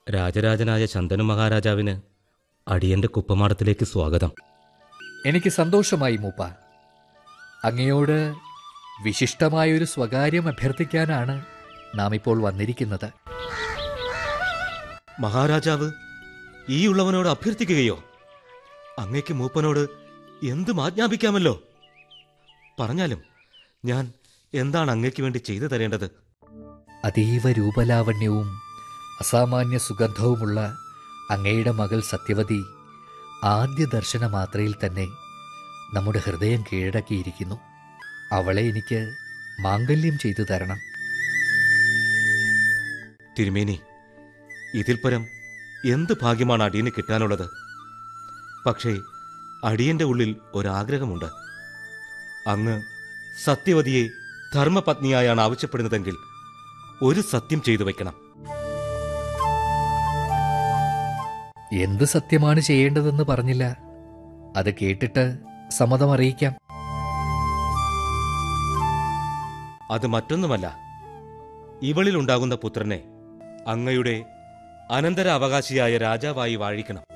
രാജരാജനായ ശന്തനു മഹാരാജാവിന് അടിയന്റെ കുപ്പമാടത്തിലേക്ക് സ്വാഗതം എനിക്ക് സന്തോഷമായി മൂപ്പ അങ്ങയോട് വിശിഷ്ടമായൊരു സ്വകാര്യം അഭ്യർത്ഥിക്കാനാണ് നാം ഇപ്പോൾ വന്നിരിക്കുന്നത് മഹാരാജാവ് ഈ ഉള്ളവനോട് അഭ്യർത്ഥിക്കുകയോ അങ്ങയ്ക്ക് മൂപ്പനോട് എന്തും ആജ്ഞാപിക്കാമല്ലോ പറഞ്ഞാലും ഞാൻ എന്താണ് അങ്ങയ്ക്ക് വേണ്ടി ചെയ്തു തരേണ്ടത് അതീവ രൂപലാവണ്യവും അസാമാന്യ സുഗന്ധവുമുള്ള അങ്ങയുടെ മകൾ സത്യവതി ആദ്യ ദർശന മാത്രയിൽ തന്നെ നമ്മുടെ ഹൃദയം കീഴടക്കിയിരിക്കുന്നു അവളെ എനിക്ക് മാംഗല്യം ചെയ്തു തരണം തിരുമേനി ഇതിൽ പരം എന്ത് ഭാഗ്യമാണ് അടിയന് കിട്ടാനുള്ളത് പക്ഷേ അടിയന്റെ ഉള്ളിൽ ഒരാഗ്രഹമുണ്ട് അങ്ങ് സത്യവതിയെ ധർമ്മപത്നിയായാണ് ആവശ്യപ്പെടുന്നതെങ്കിൽ ഒരു സത്യം ചെയ്തു വയ്ക്കണം എന്ത് സത്യമാണ് ചെയ്യേണ്ടതെന്ന് പറഞ്ഞില്ല അത് കേട്ടിട്ട് സമ്മതം അറിയിക്കാം അത് മറ്റൊന്നുമല്ല ഇവളിലുണ്ടാകുന്ന പുത്രനെ അങ്ങയുടെ അനന്തരാവകാശിയായ രാജാവായി വാഴിക്കണം